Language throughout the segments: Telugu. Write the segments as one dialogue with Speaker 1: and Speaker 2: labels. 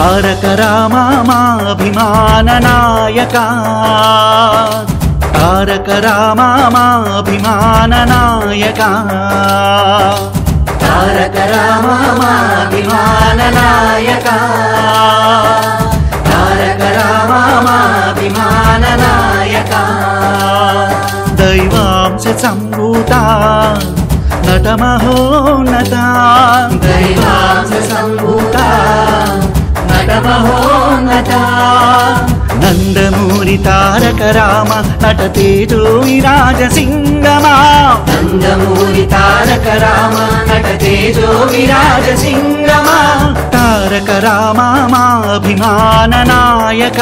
Speaker 1: తారక రామా మా అభిమాన నాయక తారక రామా మా అభిమాన నాయక తారక రామా మా అభిమాన నాయక తారక రామా మా అభిమాన నాయక దైవాంశ సంభూత నట మహోన్నత దైవాంశ సంభూత నట మహోన్నత నందమూరి తారక రామ నట తేజో విరాజ సింగమా నందమూరి తారక రామ నట తేజో విరాజ సింగమా తారక రామ మా అభిమాన నాయక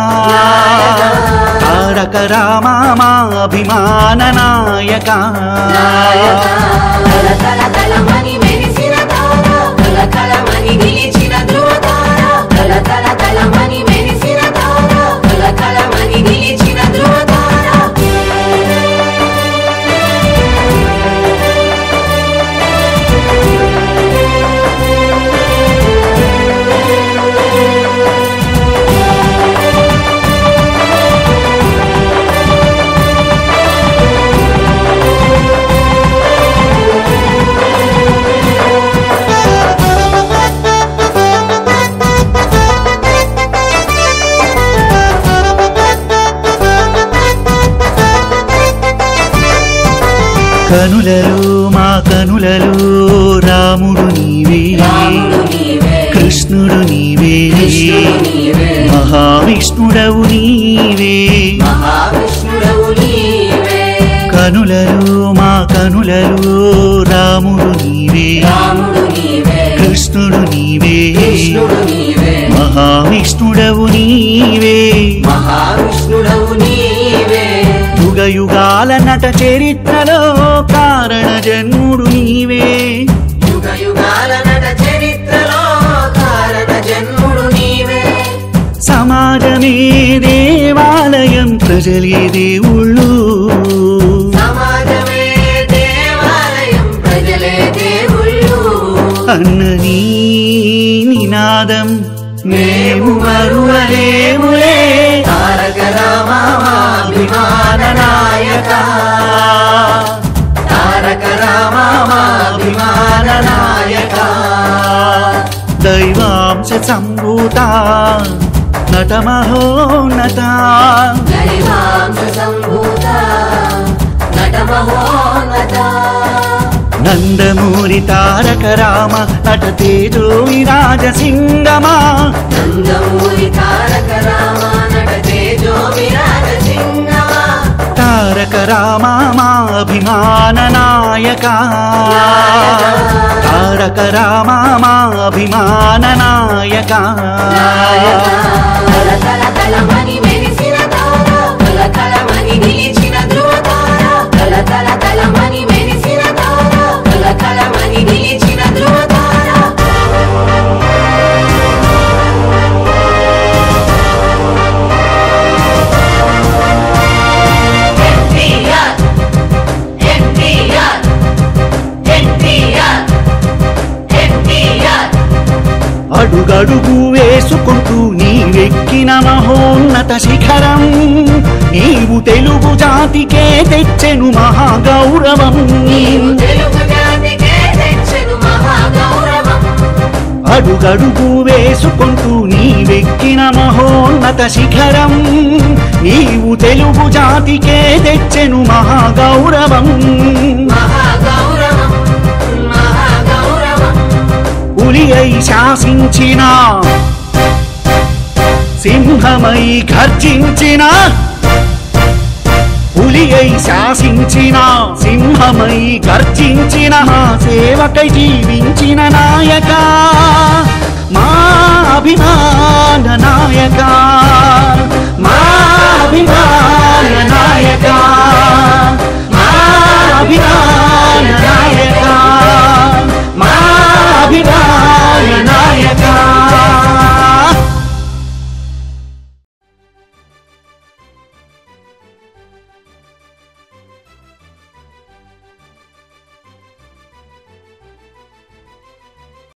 Speaker 1: తారక రామ మా అభిమాన నాయక
Speaker 2: కల కల కలమని మెరిసిన తార కల కలమని నిలిచిన ధ్రువ తార కల కల కలమని మెరిసిన తార కల కలమని నిలిచిన ధ్రువ తార
Speaker 1: కనులలో మా కనులలో రాముడు నీవే
Speaker 2: రాముడు నీవే
Speaker 1: కృష్ణుడు నీవే
Speaker 2: కృష్ణుడు నీవే
Speaker 1: మహావిష్ణుడవు నీవే
Speaker 2: మహావిష్ణుడవు నీవే
Speaker 1: కనులలో మా కనులలో రాముడు నీవే
Speaker 2: రాముడు నీవే
Speaker 1: కృష్ణుడు నీవే
Speaker 2: కృష్ణుడు నీవే
Speaker 1: మహావిష్ణుడవు నీవే
Speaker 2: మహావిష్ణుడవు నీవే
Speaker 1: యుగ యుగాల నట చరిత్రలో కారణ జన్ముడు నీవే
Speaker 2: యుగ యుగాల నట చరిత్రలో కారణ జన్ముడు నీవే
Speaker 1: సమాజమే దేవాలయం ప్రజలే దేవుళ్ళు
Speaker 2: సమాజమే దేవాలయం ప్రజలే దేవుళ్ళు
Speaker 1: అన్న నీ నినాదం మేము మరువలేములే
Speaker 2: తారక రామాభిమాన నాయక తారక రామాభిమాన నాయక
Speaker 1: దైవాంశ సంభూత నట మహోన్నత
Speaker 2: దైవాంశ సంభూత నట మహోన్నత
Speaker 1: నందమూరి తారక రామ నట తేజో విరాజ సింగమా
Speaker 2: నందమూరి తారక రామ నట తేజో విరాజ సింగమా
Speaker 1: తారక రామ మా అభిమాన నాయక తారక రామ మా అభిమాన నాయక
Speaker 2: కల కల కలమని మెరిసిన తార కల కలమని నిలిచిన ధ్రువ తార కల కల కలమని మెరిసిన తార కల కలమని నిలిచిన ధ్రువ తార ఎన్టీఆర్ ఎన్టీఆర్ ఎన్టీఆర్ ఎన్టీఆర్
Speaker 1: అడుగడుగు వేసుకుంటూ నీవెక్కిన మహోన్నత శిఖరం నీవు తెలుగు జాతికే తెచ్చెను మహాగౌరవం
Speaker 2: నీవు తెలుగు జాతికే తెచ్చెను మహాగౌరవం
Speaker 1: అడుగడుగు వేసుకుంటూ నీవెక్కిన మహోన్నత శిఖరం నీవు తెలుగు జాతికే తెచ్చెను మహాగౌరవం
Speaker 2: మహాగౌరవం మహాగౌరవం
Speaker 1: పులి అయి శాసించిన సింహమై గర్జించిన పులి అయి శాసించిన సింహమై గర్జించిన మా సేవకై జీవించిన నాయక మా అభిమాన నాయక మా అభిమాన నాయక